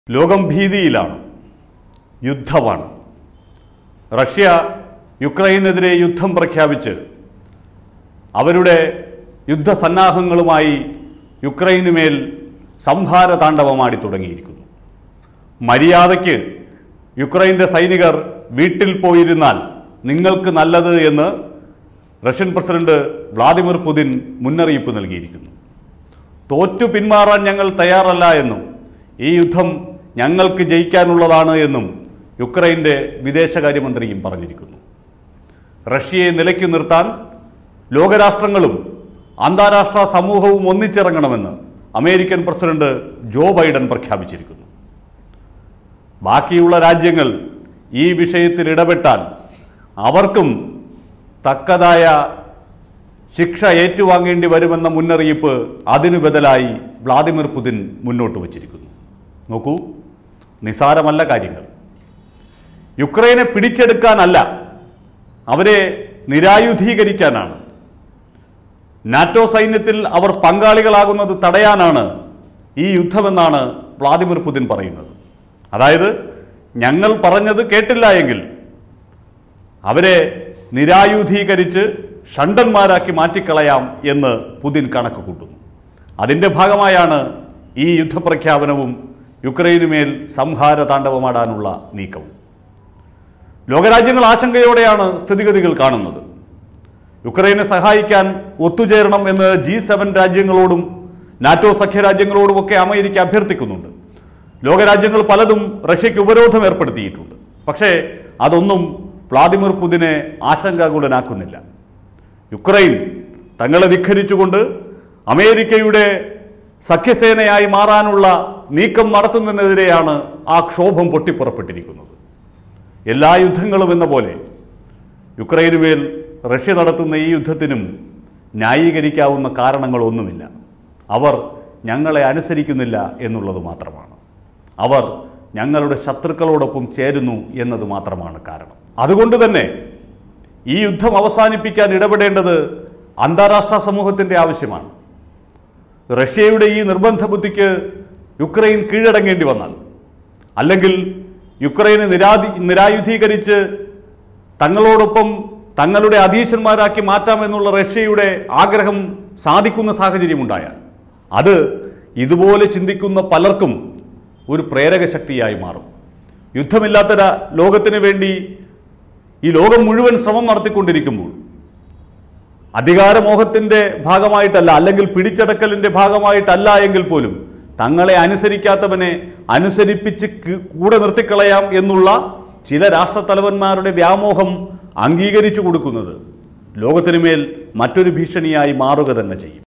ലോകം ഭീതിയിലാണ് യുദ്ധമാണ് റഷ്യ യുക്രൈനെതിരെ യുദ്ധം പ്രഖ്യാപിച്ച് അവരുടെ യുദ്ധസന്നാഹങ്ങളുമായി യുക്രൈന് മേൽ സംഹാര താണ്ഡവമാടി തുടങ്ങിയിരിക്കുന്നു മര്യാദയ്ക്ക് യുക്രൈൻ്റെ സൈനികർ വീട്ടിൽ പോയിരുന്നാൽ നിങ്ങൾക്ക് നല്ലത് എന്ന് റഷ്യൻ പ്രസിഡന്റ് വ്ളാദിമിർ പുതിൻ മുന്നറിയിപ്പ് നൽകിയിരിക്കുന്നു തോറ്റു പിന്മാറാൻ ഞങ്ങൾ തയ്യാറല്ല എന്നും ഈ യുദ്ധം ഞങ്ങൾക്ക് ജയിക്കാനുള്ളതാണ് എന്നും യുക്രൈൻ്റെ വിദേശകാര്യമന്ത്രിയും പറഞ്ഞിരിക്കുന്നു റഷ്യയെ നിലയ്ക്കു നിർത്താൻ ലോകരാഷ്ട്രങ്ങളും അന്താരാഷ്ട്ര സമൂഹവും ഒന്നിച്ചിറങ്ങണമെന്ന് അമേരിക്കൻ പ്രസിഡന്റ് ജോ ബൈഡൻ പ്രഖ്യാപിച്ചിരിക്കുന്നു ബാക്കിയുള്ള രാജ്യങ്ങൾ ഈ വിഷയത്തിൽ ഇടപെട്ടാൽ അവർക്കും തക്കതായ ശിക്ഷ ഏറ്റുവാങ്ങേണ്ടി വരുമെന്ന മുന്നറിയിപ്പ് അതിനു ബദലായി വ്ളാദിമിർ പുതിൻ മുന്നോട്ട് വച്ചിരിക്കുന്നു നോക്കൂ നിസാരമല്ല കാര്യങ്ങൾ യുക്രൈനെ പിടിച്ചെടുക്കാനല്ല അവരെ നിരായുധീകരിക്കാനാണ് നാറ്റോ സൈന്യത്തിൽ അവർ പങ്കാളികളാകുന്നത് തടയാനാണ് ഈ യുദ്ധമെന്നാണ് വ്ളാദിമിർ പുതിൻ പറയുന്നത് അതായത് ഞങ്ങൾ പറഞ്ഞത് കേട്ടില്ല എങ്കിൽ അവരെ നിരായുധീകരിച്ച് ഷണ്ടന്മാരാക്കി മാറ്റിക്കളയാം എന്ന് പുതിൻ കണക്ക് കൂട്ടുന്നു അതിൻ്റെ ഭാഗമായാണ് ഈ യുദ്ധപ്രഖ്യാപനവും യുക്രൈനുമേൽ സംഹാര താണ്ഡവമാടാനുള്ള നീക്കവും ലോകരാജ്യങ്ങൾ ആശങ്കയോടെയാണ് സ്ഥിതിഗതികൾ കാണുന്നത് യുക്രൈനെ സഹായിക്കാൻ ഒത്തുചേരണം എന്ന് ജി സെവൻ രാജ്യങ്ങളോടും നാറ്റോ സഖ്യരാജ്യങ്ങളോടുമൊക്കെ അമേരിക്ക അഭ്യർത്ഥിക്കുന്നുണ്ട് ലോകരാജ്യങ്ങൾ പലതും റഷ്യയ്ക്ക് ഉപരോധം ഏർപ്പെടുത്തിയിട്ടുണ്ട് പക്ഷേ അതൊന്നും വ്ളാദിമിർ പുതിനെ ആശങ്കാകുലനാക്കുന്നില്ല യുക്രൈൻ തങ്ങളെ ധിഖരിച്ചുകൊണ്ട് അമേരിക്കയുടെ സഖ്യസേനയായി മാറാനുള്ള നീക്കം നടത്തുന്നതിനെതിരെയാണ് ആ ക്ഷോഭം പൊട്ടിപ്പുറപ്പെട്ടിരിക്കുന്നത് എല്ലാ യുദ്ധങ്ങളും എന്ന പോലെ യുക്രൈനുമേൽ റഷ്യ നടത്തുന്ന ഈ യുദ്ധത്തിനും ന്യായീകരിക്കാവുന്ന കാരണങ്ങളൊന്നുമില്ല അവർ ഞങ്ങളെ അനുസരിക്കുന്നില്ല എന്നുള്ളത് മാത്രമാണ് അവർ ഞങ്ങളുടെ ശത്രുക്കളോടൊപ്പം ചേരുന്നു എന്നത് മാത്രമാണ് കാരണം അതുകൊണ്ട് തന്നെ ഈ യുദ്ധം അവസാനിപ്പിക്കാൻ ഇടപെടേണ്ടത് അന്താരാഷ്ട്ര സമൂഹത്തിൻ്റെ ആവശ്യമാണ് റഷ്യയുടെ ഈ നിർബന്ധ ബുദ്ധിക്ക് യുക്രൈൻ കീഴടങ്ങേണ്ടി വന്നാൽ അല്ലെങ്കിൽ യുക്രൈനെ നിരാധി നിരായുധീകരിച്ച് തങ്ങളോടൊപ്പം തങ്ങളുടെ അധീശന്മാരാക്കി മാറ്റാമെന്നുള്ള റഷ്യയുടെ ആഗ്രഹം സാധിക്കുന്ന സാഹചര്യമുണ്ടായാൽ അത് ഇതുപോലെ ചിന്തിക്കുന്ന പലർക്കും ഒരു പ്രേരക ശക്തിയായി മാറും യുദ്ധമില്ലാത്ത ര- ലോകത്തിന് വേണ്ടി ഈ ലോകം മുഴുവൻ ശ്രമം നടത്തിക്കൊണ്ടിരിക്കുമ്പോൾ അധികാരമോഹത്തിന്റെ ഭാഗമായിട്ടല്ല അല്ലെങ്കിൽ പിടിച്ചടക്കലിന്റെ ഭാഗമായിട്ടല്ല എങ്കിൽ പോലും തങ്ങളെ അനുസരിക്കാത്തവനെ അനുസരിപ്പിച്ച് കി- കൂടെ നിർത്തിക്കളയാം എന്നുള്ള ചില രാഷ്ട്രത്തലവന്മാരുടെ വ്യാമോഹം അംഗീകരിച്ചു കൊടുക്കുന്നത് ലോകത്തിനുമേൽ മറ്റൊരു ഭീഷണിയായി മാറുക തന്നെ ചെയ്യും